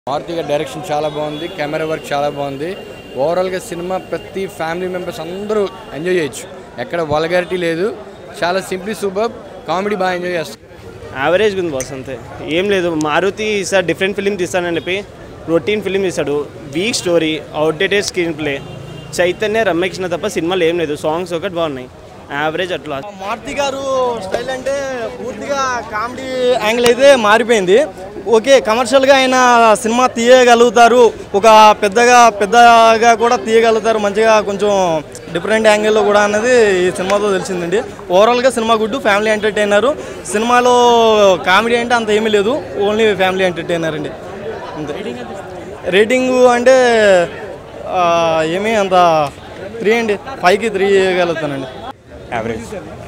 మారుతి గారి డైరెక్షన్ చాలా బాగుంది కెమెరా వర్క్ చాలా బాగుంది ఓవరాల్గా సినిమా ప్రతి ఫ్యామిలీ మెంబర్స్ అందరూ ఎంజాయ్ చేయొచ్చు ఎక్కడ వల్గారిటీ లేదు చాలా సింప్లీ సూపర్ కామెడీ బాగా ఎంజాయ్ చేస్తారు యావరేజ్ ఉంది బాస్ అంతే ఏం లేదు మారుతి ఈసారి డిఫరెంట్ ఫిలిం తీస్తానని చెప్పి రొటీన్ ఫిలిం తీస్తాడు weak story outdated screenplay Chaitanya Ramyakrishna తప్ప సినిమాలు ఏం లేదు సాంగ్స్ ఒకటి బాగున్నాయి యావరేజ్ అట్లా మారుతి గారు స్టైల్ అంటే పూర్తిగా కామెడీ యాంగిల్ అయితే మారిపోయింది ఓకే కమర్షియల్గా ఆయన సినిమా తీయగలుగుతారు ఒక పెద్దగా పెద్దగా కూడా తీయగలుగుతారు మంచిగా కొంచెం డిఫరెంట్ యాంగిల్లో కూడా అన్నది ఈ సినిమాతో తెలిసిందండి ఓవరాల్గా సినిమా గుడ్డు ఫ్యామిలీ ఎంటర్టైనర్ సినిమాలో కామెడీ అంటే అంత ఏమీ లేదు ఓన్లీ ఫ్యామిలీ ఎంటర్టైనర్ అండి అంతే రేటింగ్ అంటే ఆ, ఏమీ అంత త్రీ అండి ఫైవ్కి త్రీ ఇవ్వగలుగుతానండి average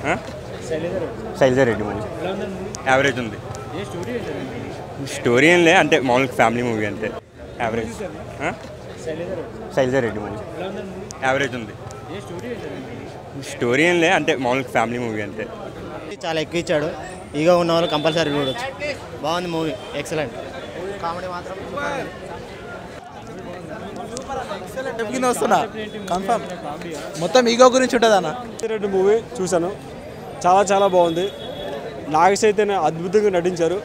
Shailaja Reddy movie average ఉంది స్టోరీ ఏం లే అంటే మామూలుగా ఫ్యామిలీ మూవీ అంతే average Shailaja Reddy movie average ఉంది స్టోరీ ఏం లే అంటే మామూలుగా ఫ్యామిలీ మూవీ అంతే చాలా ఎక్కువ ఇచ్చాడు ఈగో ఉన్న వాళ్ళు కంపల్సరీ చూడొచ్చు బాగుంది మూవీ ఎక్సలెంట్ కామెడీ మాత్రం కింద వస్తున్నా కన్ఫర్మ్ మొత్తం ఈగో గురించి ఉంటుంది అన్న రెడ్డి మూవీ చూశాను చాలా చాలా బాగుంది నాగ చైతన్య అద్భుతంగా నటించారు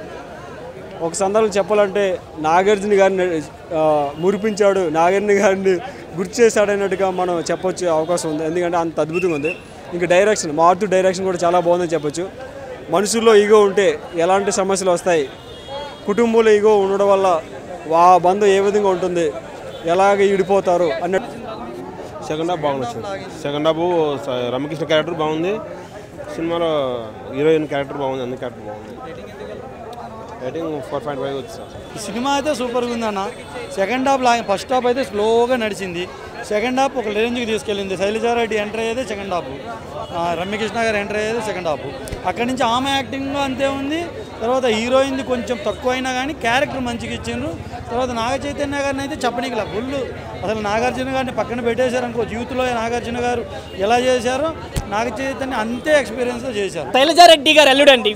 ఒక సందర్భం చెప్పాలంటే నాగార్జున గారిని ఆ, మురిపించాడు నాగార్జున గారిని గుర్తు చేశాడు అన్నట్టుగా మనం చెప్పొచ్చు అవకాశం ఉంది ఎందుకంటే అంత అద్భుతంగా ఉంది ఇంకా డైరెక్షన్ మారుతు డైరెక్షన్ కూడా చాలా బాగుందని చెప్పొచ్చు మనుషుల్లో ఈగో ఉంటే ఎలాంటి సమస్యలు వస్తాయి కుటుంబంలో ఈగో ఉండడం వల్ల ఆ బంధం ఏ విధంగా ఉంటుంది ఎలాగ ఈడిపోతారు అన్నట్టు సెకండ్ హాఫ్ బాగుంది సెకండ్ హాఫ్ స- రమకృష్ణ క్యారెక్టర్ బాగుంది సినిమాలో హీరోయిన్ క్యారెక్టర్ బాగుంది అన్ని క్యారెక్టర్ బాగుంది రేటింగ్ ఫోర్ పాయింట్ ఫైవ్ వచ్చి సార్ ఈ సినిమా అయితే సూపర్గా ఉందన్న సెకండ్ హాఫ్ లా ఫస్ట్ హాఫ్ అయితే స్లోగా నడిచింది సెకండ్ హాఫ్ ఒక రేంజ్కి తీసుకెళ్ళింది శైలజారెడ్డి ఎంటర్ అయ్యేది సెకండ్ హాఫ్ ఆ, రమ్యకృష్ణ గారు ఎంటర్ అయ్యేది సెకండ్ హాఫ్ అక్కడి నుంచి ఆమె యాక్టింగ్ అంతే ఉంది తర్వాత హీరోయిన్ది కొంచెం తక్కువ అయినా కానీ క్యారెక్టర్ మంచిగా ఇచ్చిండ్రు తర్వాత నాగ చైతన్య గారిని అయితే చెప్పనీకి ఫుల్ అసలు నాగార్జున గారిని పక్కన పెట్టేశారు అనుకో యూత్లో నాగార్జున గారు ఎలా చేశారో నాగ చైతన్య అంతే ఎక్స్పీరియన్స్తో చేశారు శైలజారెడ్డి గారు అల్లుడండి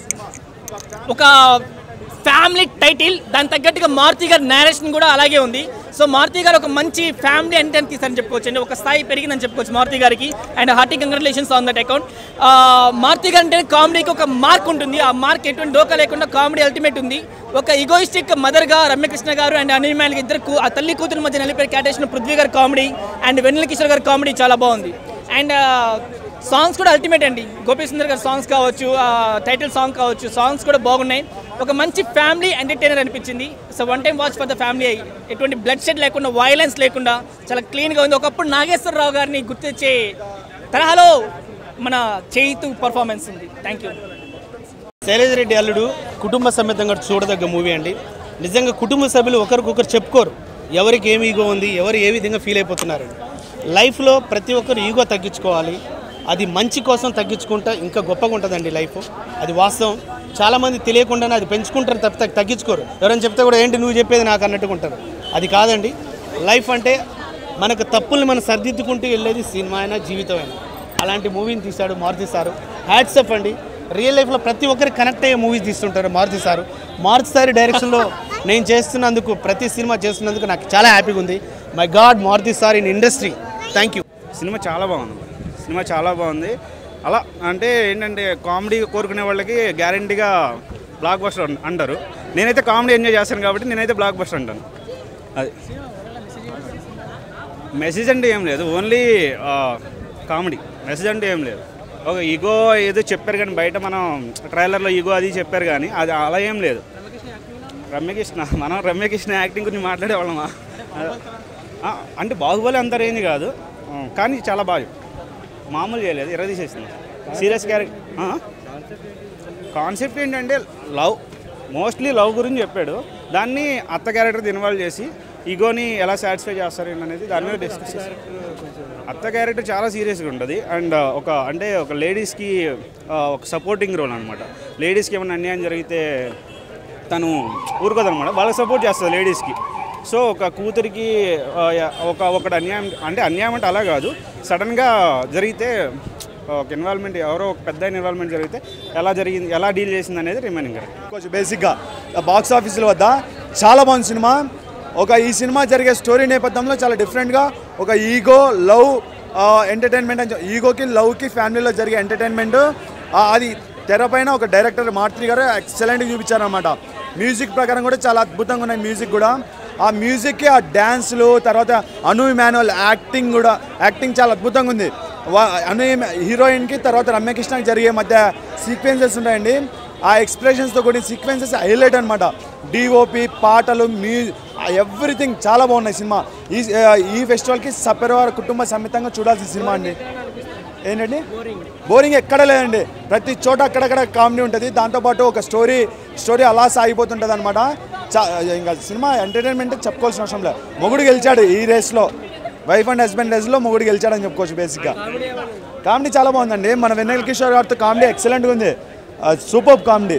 ఒక ఫ్యామిలీ టైటిల్ దాని తగ్గట్టుగా మారుతి గారి నేరేషన్ కూడా అలాగే ఉంది సో మారుతి గారు ఒక మంచి ఫ్యామిలీ ఎంటర్టైన్ తీసారని చెప్పుకోవచ్చు అండి ఒక స్థాయి పెరిగిందని చెప్పుకోవచ్చు మారుతి గారికి and hearty congratulations on that account Maruthi గారు అంటే కామెడీకి ఒక మార్క్ ఉంటుంది ఆ మార్క్ ఎటువంటి డోకా లేకుండా కామెడీ అల్టిమేట్ ఉంది ఒక ఈగోయిస్టిక్ మదర్గా రమ్యకృష్ణ గారు అండ్ అనిల్ మ్యాన్ ఇద్దరు కూ- ఆ తల్లి కూతురు మధ్య నిలిపే క్యాటేషన్ పృథ్వీ గారి కామెడీ అండ్ వెన్నెల కిషోర్ గారి కామెడీ చాలా బాగుంది అండ్ సాంగ్స్ కూడా అల్టిమేట్ అండి గోపీ సుందర్ గారి సాంగ్స్ కావచ్చు ఆ టైటిల్ సాంగ్ కావచ్చు సాంగ్స్ కూడా బాగున్నాయి ఒక మంచి ఫ్యామిలీ ఎంటర్టైనర్ అనిపించింది so one time watch for the family ఎటువంటి బ్లడ్ షెడ్ లేకుండా వైలెన్స్ లేకుండా చాలా క్లీన్గా ఉంది ఒకప్పుడు నాగేశ్వరరావు గారిని గుర్తించే తరహాలో మన చేయితు పర్ఫార్మెన్స్ ఉంది థ్యాంక్ యూ శైలేజ్ రెడ్డి అల్లుడు కుటుంబ సమేతంగా చూడదగ్గ మూవీ అండి నిజంగా కుటుంబ సభ్యులు ఒకరికొకరు చెప్పుకోరు ఎవరికి ఏమి ఈగో ఉంది ఎవరు ఏ విధంగా ఫీల్ అయిపోతున్నారు లైఫ్లో ప్రతి ఒక్కరు ఈగో తగ్గించుకోవాలి అది మంచి కోసం తగ్గించుకుంటే ఇంకా గొప్పగా ఉంటుందండి లైఫ్ అది వాస్తవం చాలామంది తెలియకుండానే అది పెంచుకుంటారు తప్పితే తగ్గించుకోరు ఎవరైనా చెప్తే కూడా ఏంటి నువ్వు చెప్పేది నాకు అన్నట్టుగా ఉంటారు అది కాదండి లైఫ్ అంటే మనకు తప్పుల్ని మనం సర్దిద్దుకుంటూ వెళ్ళేది సినిమా అయినా జీవితం అయినా అలాంటి మూవీని తీశాడు మారుతి సారు హ్యాట్సప్ అండి రియల్ లైఫ్లో ప్రతి ఒక్కరికి కనెక్ట్ అయ్యే మూవీస్ తీస్తుంటారు మారుతి సారు మారుతి సారి డైరెక్షన్లో నేను చేస్తున్నందుకు ప్రతి సినిమా చేస్తున్నందుకు నాకు చాలా హ్యాపీగా ఉంది my god Maruthi sir in industry thank you సినిమా చాలా బాగుంది సినిమా చాలా బాగుంది అలా అంటే ఏంటంటే కామెడీ కోరుకునే వాళ్ళకి గ్యారంటీగా బ్లాక్ బస్టర్ అంటారు నేనైతే కామెడీ ఎంజాయ్ చేస్తాను కాబట్టి నేనైతే బ్లాక్ బస్టర్ అంటాను అది మెసేజ్ అంటే ఏం లేదు ఓన్లీ కామెడీ మెసేజ్ అంటే ఏం లేదు ఒక ఈగో ఏదో చెప్పారు కానీ బయట మనం ట్రైలర్లో ఈగో అది చెప్పారు కానీ అది అలా ఏం లేదు రమ్యకృష్ణ మనం రమ్యకృష్ణ యాక్టింగ్ గురించి మాట్లాడే వాళ్ళమా ఆ, అంటే బాహుబలి అంత రేంజ్ కాదు ఆ, కానీ చాలా బాగా మామూలు చేయలేదు ఎర్రదీసేసింది సీరియస్ క్యారెక్టర్ కాన్సెప్ట్ ఏంటంటే లవ్ మోస్ట్లీ లవ్ గురించి చెప్పాడు దాన్ని అత్త క్యారెక్టర్ ఇన్వాల్వ్ చేసి ఈగోని ఎలా సాటిస్ఫై చేస్తారు అనేది దాని మీద డిస్కస్ చేస్తారు అత్త క్యారెక్టర్ చాలా సీరియస్గా ఉంటుంది అండ్ ఒక అంటే ఒక లేడీస్కి ఒక సపోర్టింగ్ రోల్ అనమాట లేడీస్కి ఏమైనా అన్యాయం జరిగితే తను ఊరుకోదనమాట వాళ్ళకి సపోర్ట్ చేస్తుంది లేడీస్కి సో ఒక కూతురికి ఆ, ఒక ఒకటి అన్యాయం అంటే అన్యాయం అంటే అలా కాదు సడన్గా జరిగితే ఒక ఇన్వాల్వ్మెంట్ ఎవరో ఒక పెద్ద ఇన్వాల్వ్మెంట్ జరిగితే ఎలా జరిగింది ఎలా డీల్ చేసింది అనేది రిమైనింగ్ కొంచెం బేసిక్గా బాక్స్ ఆఫీసుల వద్ద చాలా బాగుంది సినిమా ఒక ఈ సినిమా జరిగే స్టోరీ నేపథ్యంలో చాలా డిఫరెంట్గా ఒక ఈగో లవ్ ఎంటర్టైన్మెంట్ అని ఈగోకి లవ్కి ఫ్యామిలీలో జరిగే ఎంటర్టైన్మెంట్ అది తెరపైన ఒక డైరెక్టర్ మారుతి గారు ఎక్సలెంట్గా చూపించారనమాట మ్యూజిక్ ప్రకారం కూడా చాలా అద్భుతంగా ఉన్నాయి మ్యూజిక్ కూడా ఆ మ్యూజిక్కి ఆ డ్యాన్స్లు తర్వాత అను ఇమానువల్ యాక్టింగ్ కూడా యాక్టింగ్ చాలా అద్భుతంగా ఉంది వా- అను హీరోయిన్కి తర్వాత రమ్యకృష్ణకి జరిగే మధ్య సీక్వెన్సెస్ ఉంటాయండి ఆ ఎక్స్ప్రెషన్స్తో కూడిన సీక్వెన్సెస్ హైలైట్ అనమాట డిఓపి పాటలు మ్యూ ఎవ్రీథింగ్ చాలా బాగున్నాయి సినిమా ఈ ఈ ఫెస్టివల్కి సపరివార కుటుంబ సమేతంగా చూడాల్సిన సినిమా అండి ఏంటండి బోరింగ్ ఎక్కడ లేదండి ప్రతి చోట అక్కడక్కడ కామెడీ ఉంటుంది దాంతోపాటు ఒక స్టోరీ స్టోరీ అలా సాగిపోతుంటుంది అనమాట ఇంకా సినిమా ఎంటర్టైన్మెంట్ చెప్పుకోవాల్సిన అవసరం లేదు మొగుడు గెలిచాడు ఈ రేస్లో వైఫ్ అండ్ హస్బెండ్ రేస్లో మొగుడు గెలిచాడని చెప్పుకోవచ్చు బేసిక్గా కామెడీ చాలా బాగుందండి మన వెన్నెల కిషోర్ గారితో కామెడీ ఎక్సలెంట్గా ఉంది సూపర్ కామెడీ